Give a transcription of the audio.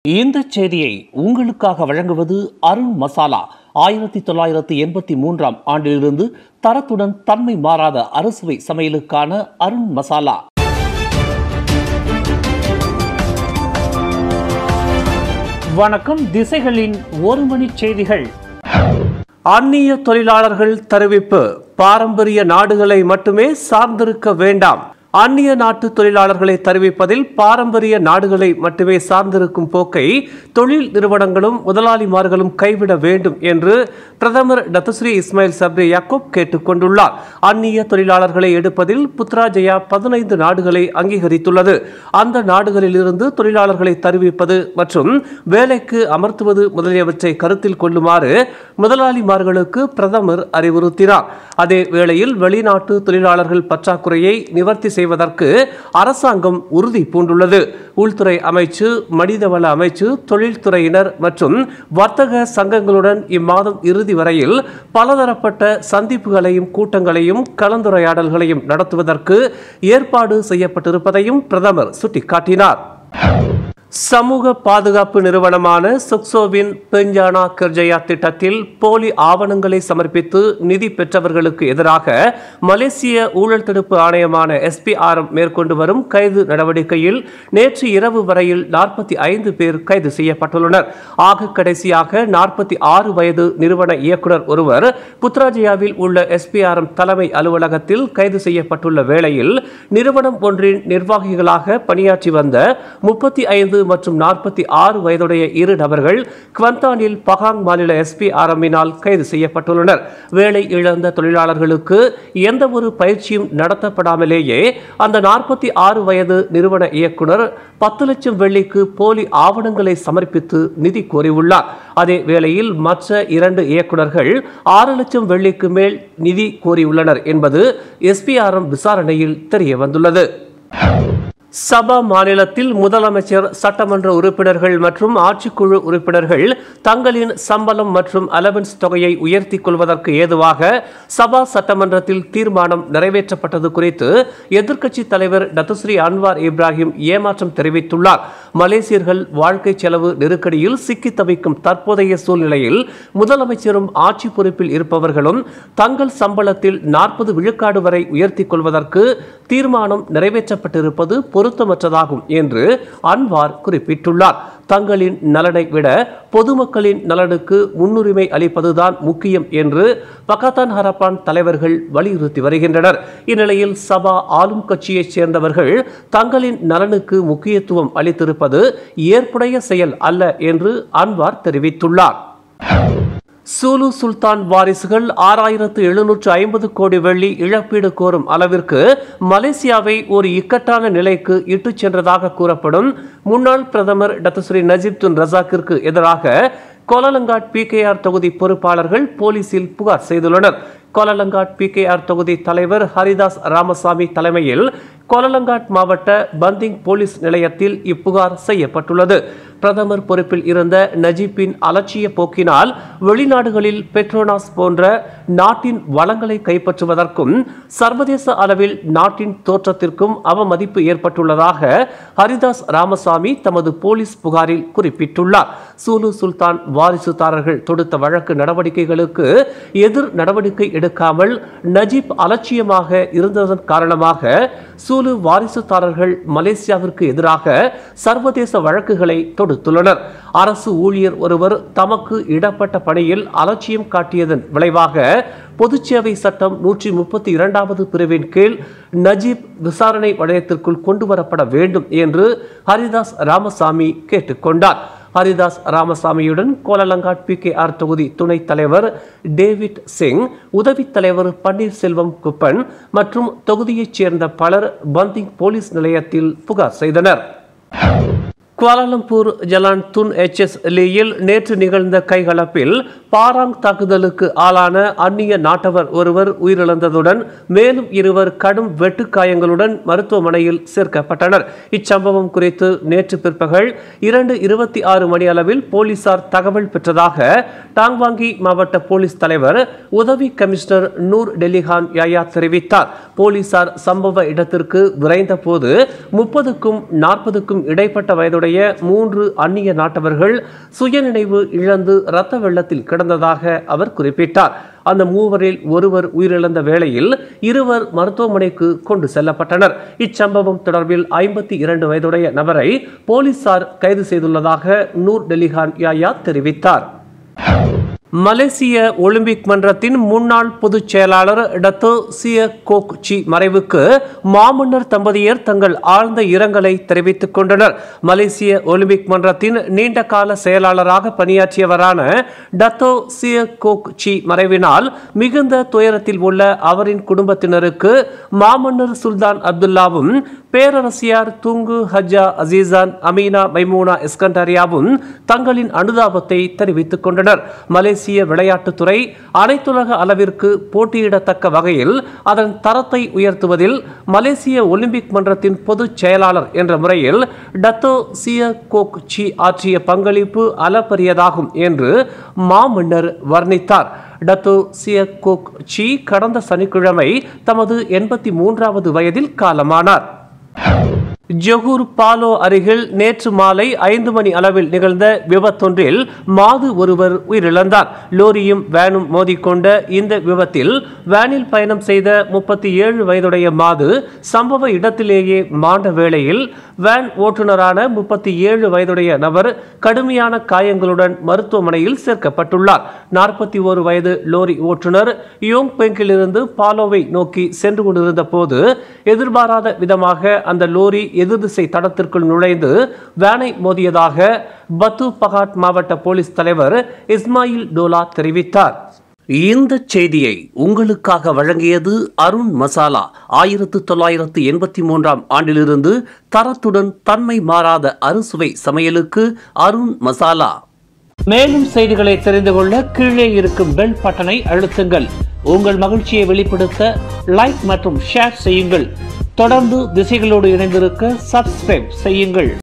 இந்த செய்தியை உங்களுக்காக வழங்குவது அருண் மசாலா ஆயிரத்தி தொள்ளாயிரத்தி எண்பத்தி மூன்றாம் ஆண்டிலிருந்து தரத்துடன் தன்மை மாறாத அறுசுவை சமையலுக்கான அருண் மசாலா வணக்கம் திசைகளின் ஒரு மணி செய்திகள் அந்நிய தொழிலாளர்கள் தெரிவிப்பு பாரம்பரிய நாடுகளை மட்டுமே சார்ந்திருக்க வேண்டாம் அந்நிய நாட்டு தொழிலாளர்களை தெரிவிப்பதில் பாரம்பரிய நாடுகளை மட்டுமே சார்ந்திருக்கும் போக்கை தொழில் நிறுவனங்களும் முதலாளிமார்களும் கைவிட வேண்டும் என்று பிரதமர் டத்துஸ்ரீ இஸ்மாயில் சப்ரி யாக்கூப் கேட்டுக்கொண்டுள்ளார் அந்நிய தொழிலாளர்களை எடுப்பதில் புத்ராஜயா பதினைந்து நாடுகளை அங்கீகரித்துள்ளது அந்த நாடுகளிலிருந்து தொழிலாளர்களை தெரிவிப்பது மற்றும் வேலைக்கு அமர்த்துவது முதலியவற்றை கருத்தில் கொள்ளுமாறு முதலாளிமார்களுக்கு பிரதமர் அறிவுறுத்தினார் அதே வேளையில் வெளிநாட்டு தொழிலாளர்கள் பற்றாக்குறையை நிவர்த்தி செய்வதற்கு அரசாங்கம் உறுதி பூண்டுள்ளது உள்துறை அமைச்சு மனிதவள அமைச்சு தொழில்துறையினர் மற்றும் வர்த்தக சங்கங்களுடன் இம்மாதம் இறுதி வரையில் பலதரப்பட்ட சந்திப்புகளையும் கூட்டங்களையும் கலந்துரையாடல்களையும் நடத்துவதற்கு ஏற்பாடு செய்யப்பட்டிருப்பதையும் பிரதமர் சுட்டிக்காட்டினார் சமூக பாதுகாப்பு நிறுவனமான சுக்சோவின் பெஞ்சானா கர்ஜயா திட்டத்தில் போலி ஆவணங்களை சமர்ப்பித்து நிதி பெற்றவர்களுக்கு எதிராக மலேசிய ஊழல் தடுப்பு ஆணையமான எஸ்பிஆர்எம் மேற்கொண்டு வரும் கைது நடவடிக்கையில் நேற்று இரவு வரையில் நாற்பத்தி ஐந்து பேர் கைது செய்யப்பட்டுள்ளனர் ஆக கடைசியாக நாற்பத்தி ஆறு வயது நிறுவன இயக்குனர் ஒருவர் புத்ராஜயாவில் உள்ள எஸ்பிஆர்எம் தலைமை அலுவலகத்தில் கைது செய்யப்பட்டுள்ள வேளையில் நிறுவனம் ஒன்றின் நிர்வாகிகளாக பணியாற்றி வந்த முப்பத்தி ஐந்து மற்றும் நாற்பத்தி ஆறு வயதுடைய இரு நபர்கள் குவந்தானில் பகாங் மாநில எஸ்பி ஆரம்பினால் கைது செய்யப்பட்டுள்ளனர் வேலை இழந்த தொழிலாளர்களுக்கு எந்த ஒரு பயிற்சியும் நடத்தப்படாமலேயே அந்த நாற்பத்தி ஆறு வயது நிறுவன இயக்குனர் பத்து லட்சம் வெள்ளிக்கு போலி ஆவணங்களை சமர்ப்பித்து நிதி கோரியுள்ளார் அதே வேளையில் மற்ற இரண்டு இயக்குனர்கள் ஆறு லட்சம் வெள்ளிக்கு மேல் நிதி கோரியுள்ளனர் என்பது எஸ்பிஆர்எம் விசாரணையில் தெரிய வந்துள்ளது சபா மாநிலத்தில் முதலமைச்சர் சட்டமன்ற உறுப்பினர்கள் மற்றும் ஆட்சிக்குழு உறுப்பினர்கள் தங்களின் சம்பளம் மற்றும் அலவன்ஸ் தொகையை உயர்த்தி கொள்வதற்கு ஏதுவாக சபா சட்டமன்றத்தில் தீர்மானம் நிறைவேற்றப்பட்டது குறித்து எதிர்க்கட்சி தலைவர் டத்துஸ்ரீ அன்வார் இப்ராஹிம் ஏமாற்றம் தெரிவித்துள்ளார் மலேசியர்கள் வாழ்க்கை செலவு நெருக்கடியில் சிக்கி தவிக்கும் தற்போதைய சூழ்நிலையில் முதலமைச்சரும் ஆட்சி பொறுப்பில் இருப்பவர்களும் தங்கள் சம்பளத்தில் நாற்பது விழுக்காடு வரை உயர்த்தி கொள்வதற்கு தீர்மானம் நிறைவேற்றப்பட்டிருப்பது பொருத்தமற்றதாகும் என்று அன்வார் குறிப்பிட்டுள்ளார் தங்களின் நலனை விட பொதுமக்களின் நலனுக்கு முன்னுரிமை அளிப்பதுதான் முக்கியம் என்று பகத்தான் ஹரப்பான் தலைவர்கள் வலியுறுத்தி வருகின்றனர் இந்நிலையில் சபா ஆளும் கட்சியைச் சேர்ந்தவர்கள் தங்களின் நலனுக்கு முக்கியத்துவம் அளித்திருப்பது ஏற்புடைய செயல் அல்ல என்று அன்வார் தெரிவித்துள்ளார் சூலு சுல்தான் வாரிசுகள் ஆறாயிரத்து எழுநூற்று ஐம்பது கோடி வெள்ளி இழப்பீடு கோரும் அளவிற்கு மலேசியாவை ஒரு இக்கட்டான நிலைக்கு இட்டுச் சென்றதாக கூறப்படும் முன்னாள் பிரதமர் டத்துஸ்ரீ நஜீப் துன் ரசாக்கிற்கு எதிராக கோலலங்காட் பிகேஆர் தொகுதி பொறுப்பாளர்கள் போலீசில் புகார் செய்துள்ளனர் கோலலங்காட் பிகேஆர் தொகுதி தலைவர் ஹரிதாஸ் ராமசாமி தலைமையில் கோலலங்காட் மாவட்ட பந்திங் போலீஸ் நிலையத்தில் இப்புகார் செய்யப்பட்டுள்ளது பிரதமர் பொறுப்பில் இருந்த நஜீப்பின் அலட்சிய போக்கினால் வெளிநாடுகளில் பெட்ரோனாஸ் போன்ற நாட்டின் வளங்களை கைப்பற்றுவதற்கும் சர்வதேச அளவில் நாட்டின் தோற்றத்திற்கும் அவமதிப்பு ஏற்பட்டுள்ளதாக ஹரிதாஸ் ராமசாமி தமது போலீஸ் புகாரில் குறிப்பிட்டுள்ளார் சூலு சுல்தான் வாரிசுதாரர்கள் தொடுத்த வழக்கு நடவடிக்கைகளுக்கு எதிர் நடவடிக்கை எடுக்காமல் நஜீப் அலட்சியமாக இருந்ததன் காரணமாக சூலு வாரிசுதாரர்கள் மலேசியாவிற்கு எதிராக சர்வதேச வழக்குகளை தொடுத்துள்ளனர் அரசு ஊழியர் ஒருவர் தமக்கு இடப்பட்ட பணியில் அலட்சியம் காட்டியதன் விளைவாக பொதுச்சேவை சட்டம் நூற்றி முப்பத்தி இரண்டாவது பிரிவின் கீழ் நஜீப் விசாரணை வளையத்திற்குள் கொண்டு வரப்பட வேண்டும் என்று ஹரிதாஸ் ராமசாமி கேட்டுக்கொண்டார் ஹரிதாஸ் ராமசாமியுடன் கோலலங்காட் பி கே ஆர் தொகுதி துணைத் தலைவர் டேவிட் சிங் உதவித் தலைவர் பன்னீர்செல்வம் குப்பன் மற்றும் தொகுதியைச் சேர்ந்த பலர் பந்திங் போலீஸ் நிலையத்தில் புகார் செய்தனர் குவாலாலம்பூர் ஜலான் துன் எச்எஸ் லீயில் நேற்று நிகழ்ந்த கைகலப்பில் பாராங் தாக்குதலுக்கு ஆளான அந்நிய நாட்டவர் ஒருவர் உயிரிழந்ததுடன் மேலும் இருவர் கடும் வெட்டுக்காயங்களுடன் மருத்துவமனையில் சேர்க்கப்பட்டனர் இச்சம்பவம் குறித்து நேற்று பிற்பகல் இரண்டு இருபத்தி ஆறு மணி அளவில் போலீசார் தகவல் பெற்றதாக டாங்வாங்கி மாவட்ட போலீஸ் தலைவர் உதவி கமிஷனர் நூர் டெல்லிகான் யாயா தெரிவித்தார் போலீசார் சம்பவ இடத்திற்கு விரைந்த போது முப்பதுக்கும் நாற்பதுக்கும் இடைப்பட்ட வயதுடைய வயதுடைய மூன்று அந்நிய நாட்டவர்கள் சுயநினைவு இழந்து இரத்த வெள்ளத்தில் கிடந்ததாக அவர் குறிப்பிட்டார் அந்த மூவரில் ஒருவர் உயிரிழந்த வேளையில் இருவர் மருத்துவமனைக்கு கொண்டு செல்லப்பட்டனர் இச்சம்பவம் தொடர்பில் ஐம்பத்தி இரண்டு வயதுடைய நபரை போலீசார் கைது செய்துள்ளதாக நூர் டெலிகான் யாயா தெரிவித்தார் மலேசிய ஒலிம்பிக் மன்றத்தின் முன்னாள் பொதுச் செயலாளர் டத்தோ சிய கோக் சி மறைவுக்கு மாமன்னர் தம்பதியர் தங்கள் ஆழ்ந்த இரங்கலை தெரிவித்துக் கொண்டனர் மலேசிய ஒலிம்பிக் மன்றத்தின் நீண்டகால செயலாளராக பணியாற்றியவரான டத்தோ சிய கோக் சி மறைவினால் மிகுந்த துயரத்தில் உள்ள அவரின் குடும்பத்தினருக்கு மாமன்னர் சுல்தான் அப்துல்லாவும் பேரரசியார் Tunku Hajah Azizah Aminah Maimunah எஸ்கண்டரியாவும் தங்களின் அனுதாபத்தை தெரிவித்துக் கொண்டனர் மலேசிய விளையாட்டுத்துறை அனைத்துலக அளவிற்கு போட்டியிடத்தக்க வகையில் அதன் தரத்தை உயர்த்துவதில் மலேசிய ஒலிம்பிக் மன்றத்தின் பொதுச் செயலாளர் என்ற முறையில் டத்தோ சிய கோக் சி ஆற்றிய பங்களிப்பு அளப்பரியதாகும் என்று மாமன்னர் வர்ணித்தார் டத்தோ சிய கோக் சி கடந்த சனிக்கிழமை தமது எண்பத்தி மூன்றாவது வயதில் காலமானார் ஜொகூர் பாலோ அருகில் நேற்று மாலை ஐந்து மணி அளவில் நிகழ்ந்த விபத்தொன்றில் மாது ஒருவர் உயிரிழந்தார் லோரியும் வேனும் மோதிக்கொண்ட இந்த விபத்தில் வேனில் பயணம் செய்த முப்பத்தி ஏழு வயதுடைய மாது சம்பவ இடத்திலேயே மாண்ட வேளையில் வேன் ஓட்டுநரான முப்பத்தி ஏழு வயதுடைய நபர் கடுமையான காயங்களுடன் மருத்துவமனையில் சேர்க்கப்பட்டுள்ளார் நாற்பத்தி ஒரு வயது லோரி ஓட்டுநர் யோங் பெங்கிலிருந்து பாலோவை நோக்கி சென்று கொண்டிருந்த போது எதிர்பாராத விதமாக அந்த லோரி எதிர்திசை தடத்திற்குள் நுழைந்து வேனை மோதியதாக பத்து பகாட் மாவட்ட போலீஸ் தலைவர் இஸ்மாயில் டோலா தெரிவித்தார் இந்த செய்தியை உங்களுக்காக வழங்கியது அருண் மசாலா ஆயிரத்து தொள்ளாயிரத்து எண்பத்தி மூன்றாம் ஆண்டிலிருந்து தரத்துடன் தன்மை மாறாத அறுசுவை சமையலுக்கு அருண் மசாலா மேலும் செய்திகளை தெரிந்து கொள்ள கீழே இருக்கும் பெல் பட்டனை அழுத்துங்கள் உங்கள் மகிழ்ச்சியை வெளிப்படுத்த லைக் மற்றும் ஷேர் செய்யுங்கள் தொடர்ந்து திசைகளோடு இணைந்திருக்க சப்ஸ்கிரைப் செய்யுங்கள்